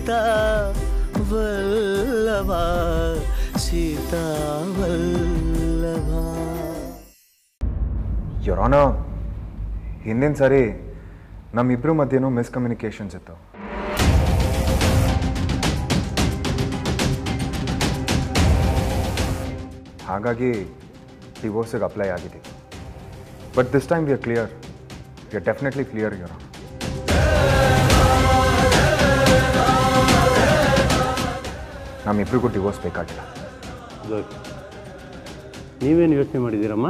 ಸೀತಾ ವಲ್ಲಭ ಸೀತಾ ವಲ್ಲಭ ಯೊರಾನ ಹಿಂದಿನ ಸಾರಿ ನಮ್ಮಿಬ್ಬರ ಮಧ್ಯೆನೂ ಮಿಸ್ಕಮ್ಯುನಿಕೇಷನ್ಸ್ ಇತ್ತು ಹಾಗಾಗಿ ಡಿವೋರ್ಸಿಗೆ ಅಪ್ಲೈ ಆಗಿದೆ but this time we are clear we are definitely clear ಯೊರ ನಮ್ಮಿಬ್ಬರಿಗೂ ಡಿವೋರ್ಸ್ ಬೇಕಾಗಿಲ್ಲ ಗುಡ್ ನೀವೇನು ಯೋಚನೆ ಮಾಡಿದ್ದೀರಮ್ಮ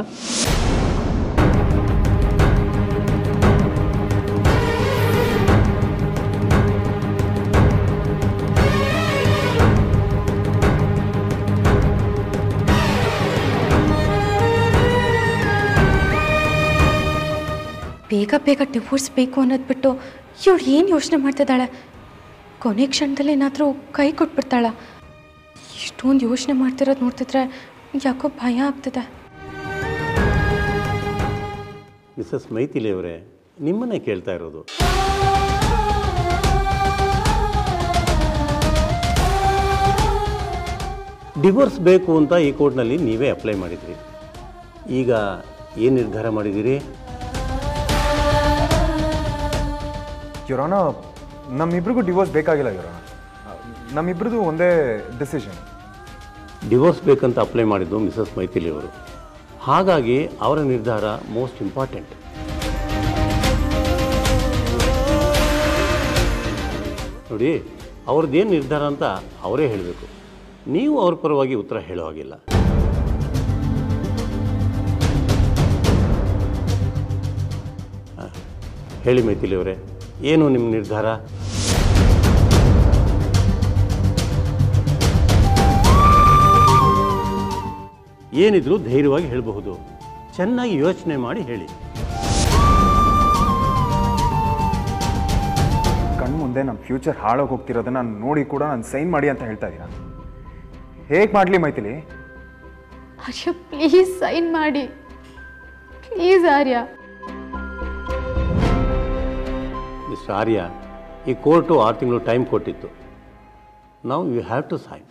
ಬೇಗ ಬೇಗ ಡಿವೋರ್ಸ್ ಬೇಕು ಅನ್ನೋದು ಬಿಟ್ಟು ಇವಳು ಏನು ಯೋಚನೆ ಮಾಡ್ತಿದ್ದಾಳೆ ಕೊನೆ ಕ್ಷಣದಲ್ಲಿ ಏನಾದರೂ ಕೈ ಕೊಟ್ಬಿಡ್ತಾಳ ಇಷ್ಟೊಂದು ಯೋಚನೆ ಮಾಡ್ತಿರೋದು ನೋಡ್ತಿದ್ರೆ ಯಾಕೋ ಭಯ ಆಗ್ತಿದೆ ಮಿಸಸ್ ಮೈಥಿಲಿ ಅವರೇ ನಿಮ್ಮನ್ನೇ ಕೇಳ್ತಾ ಇರೋದು ಡಿವೋರ್ಸ್ ಬೇಕು ಅಂತ ಈ ಕೋರ್ಟ್ನಲ್ಲಿ ನೀವೇ ಅಪ್ಲೈ ಮಾಡಿದ್ರಿ ಈಗ ಏನು ನಿರ್ಧಾರ ಮಾಡಿದ್ದೀರಿ ಯುರೋನ ನಮ್ಮಿಬ್ರಿಗೂ ಡಿವೋರ್ಸ್ ಬೇಕಾಗಿಲ್ಲ ಯುರೋನ ನಮ್ಮಿಬ್ರದ್ದು ಒಂದೇ ಡಿಸಿಷನ್ ಡಿವೋರ್ಸ್ ಬೇಕಂತ ಅಪ್ಲೈ ಮಾಡಿದ್ದು ಮಿಸಸ್ ಮೈಥಿಲಿ ಅವರು ಹಾಗಾಗಿ ಅವರ ನಿರ್ಧಾರ ಮೋಸ್ಟ್ ಇಂಪಾರ್ಟೆಂಟ್ ನೋಡಿ ಅವ್ರದ್ದೇನು ನಿರ್ಧಾರ ಅಂತ ಅವರೇ ಹೇಳಬೇಕು ನೀವು ಅವ್ರ ಪರವಾಗಿ ಉತ್ತರ ಹೇಳೋ ಹಾಗಿಲ್ಲ ಆ, ಹೇಳಿ ಮೈಥಿಲಿ ಅವರೇ ಏನು ನಿಮ್ಮ ನಿರ್ಧಾರ ಏನಿದ್ರು ಧೈರ್ಯವಾಗಿ ಹೇಳಬಹುದು ಚೆನ್ನಾಗಿ ಯೋಚನೆ ಮಾಡಿ ಹೇಳಿ ಕಣ್ಣು ಮುಂದೆ ನಮ್ಮ ಫ್ಯೂಚರ್ ಹಾಳಾಗಿ ಹೋಗ್ತಿರೋದನ್ನ ನೋಡಿ ಕೂಡ ನಾನು ಸೈನ್ ಮಾಡಿ ಅಂತ ಹೇಳ್ತಾ ಇದ್ದೀನ ಹೇಗೆ ಮಾಡಲಿ ಮೈಥಿಲಿ ಆರ್ಯ ಪ್ಲೀಸ್ ಸೈನ್ ಮಾಡಿ ಪ್ಲೀಸ್ ಆರ್ಯ ಮಿಸ್ಟರ್ ಆರ್ಯ ಈ ಕೋರ್ಟು ಆರು ತಿಂಗಳು ಟೈಮ್ ಕೊಟ್ಟಿತ್ತು ನಾವು ಯು ಹ್ಯಾವ್ ಟು ಸೈನ್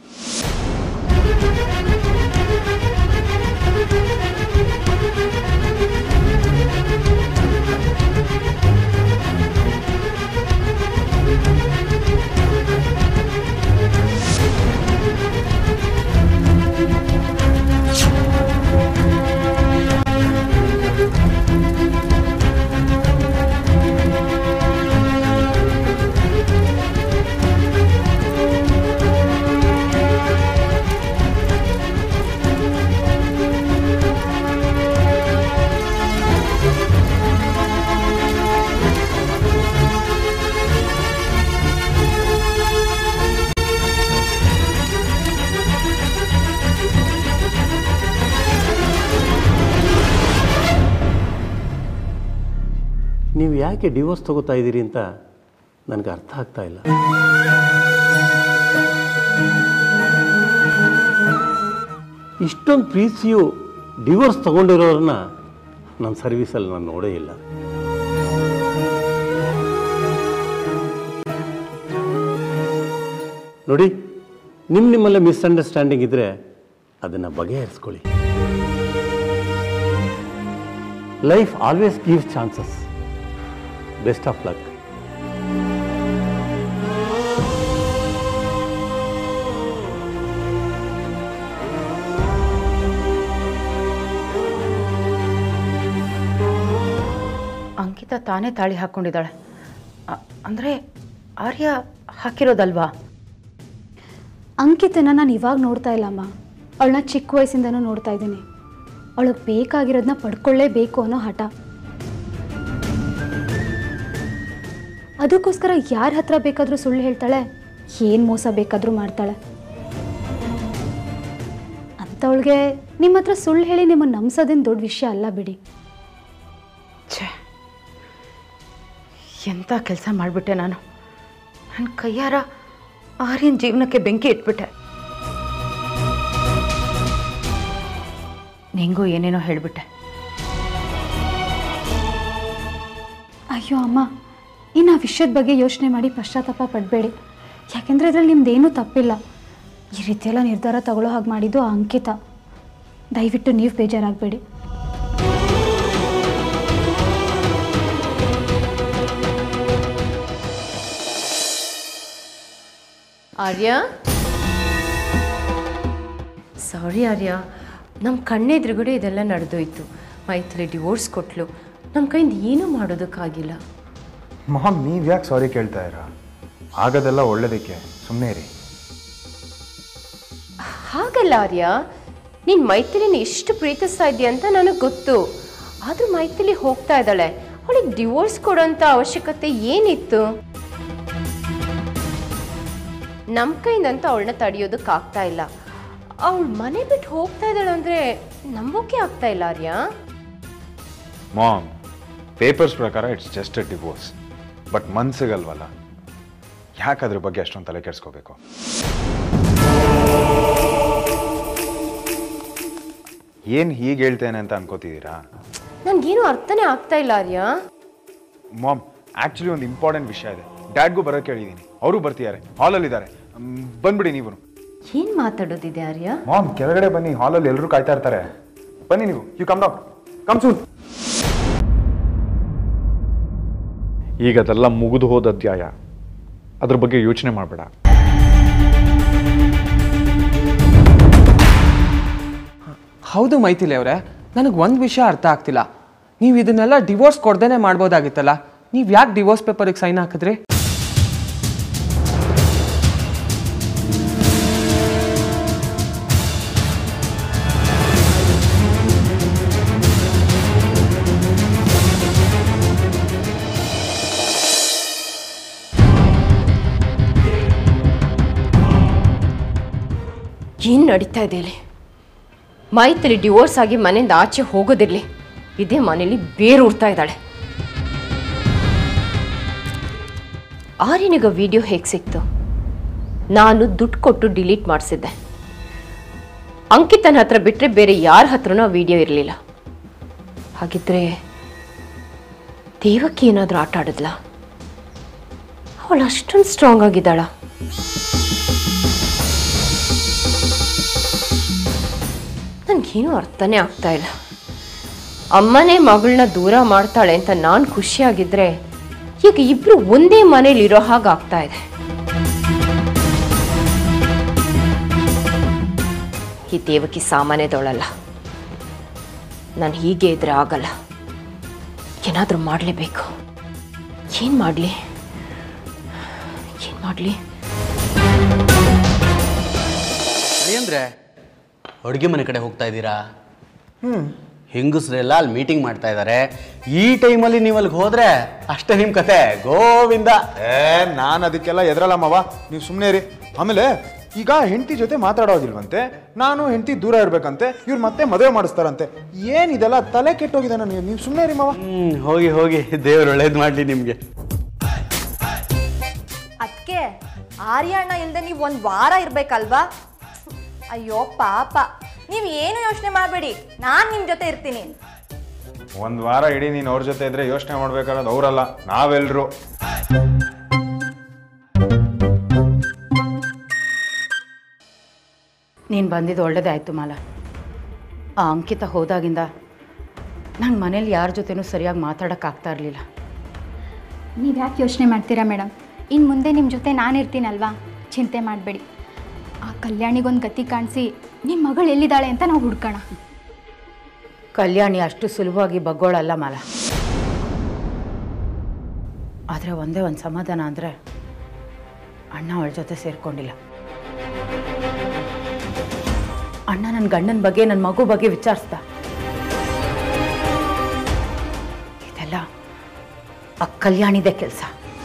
ನೀವು ಯಾಕೆ ಡಿವೋರ್ಸ್ ತಗೋತಾ ಇದ್ದೀರಿ ಅಂತ ನನಗೆ ಅರ್ಥ ಆಗ್ತಾ ಇಲ್ಲ ಇಷ್ಟೊಂದು ಪ್ರೀತಿಯು ಡಿವೋರ್ಸ್ ತಗೊಂಡಿರೋರನ್ನ ನನ್ನ ಸರ್ವೀಸಲ್ಲಿ ನಾನು ನೋಡೇ ಇಲ್ಲ ನೋಡಿ ನಿಮ್ಮ ನಿಮ್ಮಲ್ಲೇ ಮಿಸ್ಅಂಡರ್ಸ್ಟ್ಯಾಂಡಿಂಗ್ ಇದ್ದರೆ ಅದನ್ನು ಬಗೆಹರಿಸ್ಕೊಳ್ಳಿ life always gives chances best of luck Ankita ತಾನೇ ತಾಳಿ ಹಾಕ್ಕೊಂಡಿದ್ದಾಳೆ ಅ- ಅಂದ್ರೆ ಆರ್ಯ ಹಾಕಿರೋದಲ್ವಾ ಅಂಕಿತನ ನಾನು ಇವಾಗ ನೋಡ್ತಾ ಇಲ್ಲ ಅಮ್ಮ ಅವಳನ್ನ ಚಿಕ್ಕ ವಯಸ್ಸಿಂದನೂ ನೋಡ್ತಾ ಇದ್ದೀನಿ ಅವಳಿಗೆ ಬೇಕಾಗಿರೋದನ್ನ ಪಡ್ಕೊಳ್ಳೇಬೇಕು ಅನ್ನೋ ಹಠ ಅದಕ್ಕೋಸ್ಕರ ಯಾರ ಹತ್ರ ಬೇಕಾದರೂ ಸುಳ್ಳು ಹೇಳ್ತಾಳೆ ಏನು ಮೋಸ ಬೇಕಾದರೂ ಮಾಡ್ತಾಳೆ ಅಂಥವಳಿಗೆ ನಿಮ್ಮ ಹತ್ರ ಸುಳ್ಳು ಹೇಳಿ ನಿಮ್ಮನ್ನು ನಂಬಿಸೋದೇನು ದೊಡ್ಡ ವಿಷಯ ಅಲ್ಲ ಬಿಡಿ ಛೇ ಎಂಥ ಕೆಲಸ ಮಾಡಿಬಿಟ್ಟೆ ನಾನು ನನ್ನ ಕೈಯಾರ ಆರ್ಯನ ಜೀವನಕ್ಕೆ ಬೆಂಕಿ ಇಟ್ಬಿಟ್ಟೆ ನಿಂಗೂ ಏನೇನೋ ಹೇಳಿಬಿಟ್ಟೆ ಅಯ್ಯೋ ಅಮ್ಮ ಇನ್ನು ಆ ವಿಷಯದ ಬಗ್ಗೆ ಯೋಚನೆ ಮಾಡಿ ಪಶ್ಚಾತ್ತಾಪ ಪಡಬೇಡಿ ಯಾಕೆಂದರೆ ಇದರಲ್ಲಿ ನಿಮ್ದೇನೂ ತಪ್ಪಿಲ್ಲ ಈ ರೀತಿಯೆಲ್ಲ ನಿರ್ಧಾರ ತಗೊಳ್ಳೋ ಹಾಗೆ ಮಾಡಿದ್ದು ಆ ಅಂಕಿತ ದಯವಿಟ್ಟು ನೀವು ಬೇಜಾರಾಗಬೇಡಿ ಆರ್ಯ ಸಾರಿ ಆರ್ಯ ನಮ್ಮ ಕಣ್ಣೆದುರುಗಡೆ ಇದೆಲ್ಲ ನಡೆದೋಯ್ತು ಮೈತ್ರಿ ಡಿವೋರ್ಸ್ ಕೊಟ್ಲು ನಮ್ಮ ಕೈಯಿಂದ ಏನೂ ಮಾಡೋದಕ್ಕಾಗಿಲ್ಲ ಮಾಮ್ ನೀವು ಯಾಕೆ ಸಾರಿ ಕೇಳ್ತಾ ಇರಾ ಆಗೋದೆಲ್ಲ ಒಳ್ಳೇದಕ್ಕೆ ಸುಮ್ಮನೆ ಇರಿ ಹಾಗಲ್ಲ ಆರ್ಯ ನೀನು ಮೈಥಿಲಿನ ಎಷ್ಟು ಪ್ರೀತಿಸ್ತಾ ಇದೆಯಾ ಅಂತ ನನಗೆ ಗೊತ್ತು ಆದರೂ ಮೈಥಿಲಿ ಹೋಗ್ತಾ ಇದ್ದಾಳೆ ಅವಳಿಗೆ ಡಿವೋರ್ಸ್ ಕೊಡೋಂಥ ಅವಶ್ಯಕತೆ ಏನಿತ್ತು ನಮ್ಮ ಕೈಯಿಂದಂತೂ ಅವಳನ್ನ ತಡೆಯೋದಕ್ಕಾಗ್ತಾ ಇಲ್ಲ ಅವಳು ಮನೆ ಬಿಟ್ಟು ಹೋಗ್ತಾ ಇದ್ದಾಳೆ ಅಂದರೆ ನಂಬೋಕೆ ಆಗ್ತಾ ಇಲ್ಲ ಆರ್ಯ ಮಾಮ್ ಪೇಪರ್ಸ್ ಪ್ರಕಾರ it's just a divorce but ಮನ್ಸಿಗಲ್ವಲ್ಲ ಯಾಕೆ ಅದ್ರ ಬಗ್ಗೆ ಅಷ್ಟೊಂದು ತಲೆ ಕೆಡಿಸ್ಕೋಬೇಕು ಏನು ಹೀಗೆ ಹೇಳ್ತೇನೆ ಅಂತ ಅನ್ಕೋತಿದ್ದೀರಾ ನನಗೇನು ಅರ್ಥನೇ ಆಗ್ತಾ ಇಲ್ಲ ಆರ್ಯ ಮಾಮ್ ಆ್ಯಕ್ಚುಲಿ ಒಂದು ಇಂಪಾರ್ಟೆಂಟ್ ವಿಷಯ ಇದೆ ಡ್ಯಾಡ್ಗೂ ಬರೋಕ್ಕೆ ಹೇಳಿದ್ದೀನಿ ಅವರು ಬರ್ತಿದ್ದಾರೆ ಹಾಲಲ್ಲಿದ್ದಾರೆ ಬಂದ್ಬಿಡಿ ನೀವು ಏನು ಮಾತಾಡೋದಿದೆ ಆರ್ಯ ಮಾಮ್ ಕೆಳಗಡೆ ಬನ್ನಿ ಹಾಲಲ್ಲಿ ಎಲ್ಲರೂ ಕಾಯ್ತಾ ಇರ್ತಾರೆ ಬನ್ನಿ ನೀವು you come down come soon ಈಗ ಅದೆಲ್ಲ ಮುಗಿದು ಹೋದ ಅಧ್ಯಾಯ ಅದ್ರ ಬಗ್ಗೆ ಯೋಚನೆ ಮಾಡಬೇಡ ಹೌದು ಮೈಥಿಲಿ ಅವರೇ ನನಗೆ ಒಂದು ವಿಷಯ ಅರ್ಥ ಆಗ್ತಿಲ್ಲ ನೀವು ಇದನ್ನೆಲ್ಲ ಡಿವೋರ್ಸ್ ಕೊಡ್ದೇನೆ ಮಾಡ್ಬೋದಾಗಿತ್ತಲ್ಲ ನೀವು ಯಾಕೆ ಡಿವೋರ್ಸ್ ಪೇಪರಿಗೆ ಸೈನ್ ಹಾಕಿದ್ರಿ ಏನು ನಡೀತಾ ಇದೆ ಇಲ್ಲಿ ಮೈತ್ರಿ ಡಿವೋರ್ಸ್ ಆಗಿ ಮನೆಯಿಂದ ಆಚೆ ಹೋಗೋದಿರ್ಲಿ ಇದೇ ಮನೇಲಿ ಬೇರೂರ್ತಾ ಇದ್ದಾಳೆ ಆರ್ಯನಿಗ ವಿಡಿಯೋ ಹೇಗೆ ಸಿಕ್ತು ನಾನು ದುಡ್ಡು ಕೊಟ್ಟು ಡಿಲೀಟ್ ಮಾಡಿಸಿದ್ದೆ ಅಂಕಿತನ ಹತ್ರ ಬಿಟ್ಟರೆ ಬೇರೆ ಯಾರ ಹತ್ರನೂ ಆ ವಿಡಿಯೋ ಇರಲಿಲ್ಲ ಹಾಗಿದ್ರೆ ದೇವಕ್ಕೆ ಏನಾದರೂ ಆಟ ಆಡಿದ್ಲಾ ಅವಳು ಅಷ್ಟೊಂದು ಸ್ಟ್ರಾಂಗ್ ಆಗಿದ್ದಾಳ ನನಗೇನು ಅರ್ಥನೇ ಆಗ್ತಾ ಇಲ್ಲ ಅಮ್ಮನೇ ಮಗಳನ್ನ ದೂರ ಮಾಡ್ತಾಳೆ ಅಂತ ನಾನು ಖುಷಿಯಾಗಿದ್ರೆ ಈಗ ಇಬ್ರು ಒಂದೇ ಮನೇಲಿ ಇರೋ ಹಾಗೆ ಆಗ್ತಾ ಇದೆ ಈ ದೇವಕಿ ಸಾಮಾನ್ಯದವಳಲ್ಲ ನಾನು ಹೀಗೆ ಇದ್ರೆ ಆಗಲ್ಲ ಏನಾದರೂ ಮಾಡಲೇಬೇಕು ಏನು ಮಾಡಲಿ ಏನು ಮಾಡಲಿ ಅಂದ್ರೆ ಅಡುಗೆ ಮನೆ ಕಡೆ ಹೋಗ್ತಾ ಇದ್ದೀರಾ ಹೆಂಗಸ್ರೆಲ್ಲ ಅಲ್ಲಿ ಮೀಟಿಂಗ್ ಮಾಡ್ತಾ ಇದ್ದಾರೆ ಈ ಟೈಮಲ್ಲಿ ನೀವು ಅಲ್ಲಿಗೆ ಹೋದ್ರೆ ಅಷ್ಟೇ ನಿಮ್ಮ ಕತೆ ಗೋವಿಂದ ಏ ನಾನು ಅದಕ್ಕೆಲ್ಲ ಎದ್ರಲ್ಲ ಮಾವ ನೀವು ಸುಮ್ಮನೆ ಇರಿ ಆಮೇಲೆ ಈಗ ಹೆಂಡತಿ ಜೊತೆ ಮಾತಾಡೋದಿಲ್ವಂತೆ ನಾನು ಹೆಂಡತಿ ದೂರ ಇರ್ಬೇಕಂತೆ ಇವ್ರು ಮತ್ತೆ ಮದುವೆ ಮಾಡಿಸ್ತಾರಂತೆ ಏನಿದೆಲ್ಲ ತಲೆ ಕೆಟ್ಟೋಗಿದೆ ನನಗೆ ನೀವು ಸುಮ್ಮನೆ ಇರಿ ಮಾವ ಹ್ಮ್ ಹೋಗಿ ಹೋಗಿ ದೇವ್ರು ಒಳ್ಳೇದು ಮಾಡಲಿ ನಿಮಗೆ ಅದಕ್ಕೆ ಆರ್ಯಣ್ಣ ಇಲ್ಲದೆ ನೀವು ಒಂದು ವಾರ ಇರ್ಬೇಕಲ್ವಾ ಅಯ್ಯೋ ಪಾಪ ನೀವು ಏನು ಯೋಚನೆ ಮಾಡಬೇಡಿ ನಾನು ನಿಮ್ಮ ಜೊತೆ ಇರ್ತೀನಿ ಒಂದು ವಾರ ಇಡೀ ನೀನು ಅವ್ರ ಜೊತೆ ಇದ್ರೆ ಯೋಚನೆ ಮಾಡ್ಬೇಕಾದ್ರೆ ಅವರಲ್ಲ ನಾವೆಲ್ಲರೂ ನೀನು ಬಂದಿದ್ದು ಒಳ್ಳೇದಾಯ್ತು ಮಾಲ ಆ ಅಂಕಿತ ಹೋದಾಗಿಂದ ನಂಗೆ ಮನೇಲಿ ಯಾರ ಜೊತೆನೂ ಸರಿಯಾಗಿ ಮಾತಾಡೋಕ್ಕಾಗ್ತಾ ಇರಲಿಲ್ಲ ನೀವು ಯಾಕೆ ಯೋಚನೆ ಮಾಡ್ತೀರಾ ಮೇಡಮ್ ಇನ್ನು ಮುಂದೆ ನಿಮ್ಮ ಜೊತೆ ನಾನು ಇರ್ತೀನಲ್ವಾ ಚಿಂತೆ ಮಾಡಬೇಡಿ ಆ ಕಲ್ಯಾಣಿಗೊಂದು ಗತಿ ಕಾಣಿಸಿ ನಿಮ್ಮ ಮಗಳು ಎಲ್ಲಿದ್ದಾಳೆ ಅಂತ ನಾವು ಹುಡ್ಕೋಣ ಕಲ್ಯಾಣಿ ಅಷ್ಟು ಸುಲಭವಾಗಿ ಬಗ್ಗೋಳಲ್ಲ ಮಾಲ ಆದರೆ ಒಂದೇ ಒಂದು ಸಮಾಧಾನ ಅಂದರೆ ಅಣ್ಣ ಅವಳ ಜೊತೆ ಸೇರಿಕೊಂಡಿಲ್ಲ ಅಣ್ಣ ನನ್ನ ಗಂಡನ ಬಗ್ಗೆ ನನ್ನ ಮಗು ಬಗ್ಗೆ ವಿಚಾರಿಸ್ದ ಇದೆಲ್ಲ ಆ ಕಲ್ಯಾಣಿದೆ ಕೆಲಸ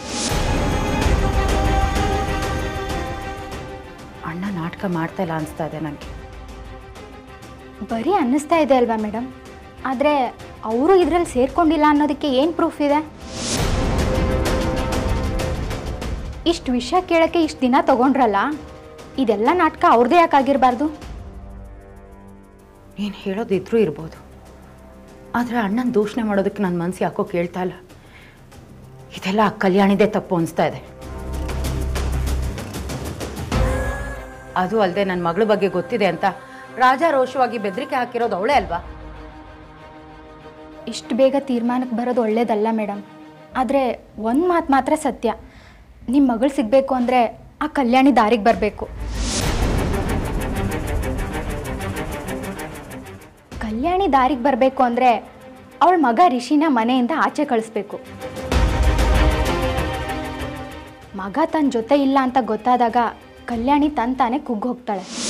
ಅಣ್ಣ ನಾಟಕ ಮಾಡ್ತಾ ಇಲ್ಲ ಅನಿಸ್ತಾ ಇದೆ ನನಗೆ ಬರೀ ಅನ್ನಿಸ್ತಾ ಇದೆ ಅಲ್ವಾ ಮೇಡಮ್ ಆದರೆ ಅವರು ಇದರಲ್ಲಿ ಸೇರ್ಕೊಂಡಿಲ್ಲ ಅನ್ನೋದಕ್ಕೆ ಏನು ಪ್ರೂಫ್ ಇದೆ ಇಷ್ಟು ವಿಷಯ ಕೇಳೋಕ್ಕೆ ಇಷ್ಟು ದಿನ ತಗೊಂಡ್ರಲ್ಲ ಇದೆಲ್ಲ ನಾಟಕ ಅವ್ರದ್ದೇ ಯಾಕಾಗಿರಬಾರ್ದು ನೀನು ಹೇಳೋದಿದ್ರೂ ಇರ್ಬೋದು ಆದರೆ ಅಣ್ಣನ ದೂಷಣೆ ಮಾಡೋದಕ್ಕೆ ನನ್ನ ಮನಸ್ಸು ಯಾಕೋ ಕೇಳ್ತಾ ಇಲ್ಲ ಇದೆಲ್ಲ ಆ ಕಲ್ಯಾಣಿದೇ ತಪ್ಪು ಅನಿಸ್ತಾ ಇದೆ ಅದು ಅಲ್ಲದೆ ನನ್ನ ಮಗಳ ಬಗ್ಗೆ ಗೊತ್ತಿದೆ ಅಂತ ರಾಜಾರೋಷವಾಗಿ ಬೆದರಿಕೆ ಹಾಕಿರೋದು ಅವಳೇ ಅಲ್ವಾ ಇಷ್ಟು ಬೇಗ ತೀರ್ಮಾನಕ್ಕೆ ಬರೋದು ಒಳ್ಳೇದಲ್ಲ ಮೇಡಮ್ ಆದರೆ ಒಂದು ಮಾತು ಮಾತ್ರ ಸತ್ಯ ನಿಮ್ಮ ಮಗಳು ಸಿಗಬೇಕು ಅಂದರೆ ಆ ಕಲ್ಯಾಣಿ ದಾರಿಗೆ ಬರಬೇಕು ಕಲ್ಯಾಣಿ ದಾರಿಗೆ ಬರಬೇಕು ಅಂದರೆ ಅವಳ ಮಗ ರಿಷಿನ ಮನೆಯಿಂದ ಆಚೆ ಕಳಿಸ್ಬೇಕು ಮಗ ತನ್ನ ಜೊತೆ ಇಲ್ಲ ಅಂತ ಗೊತ್ತಾದಾಗ ಕಲ್ಯಾಣಿ ತನ್ ತಾನೇ ಕುಗ್ಗೋಗ್ತಾಳೆ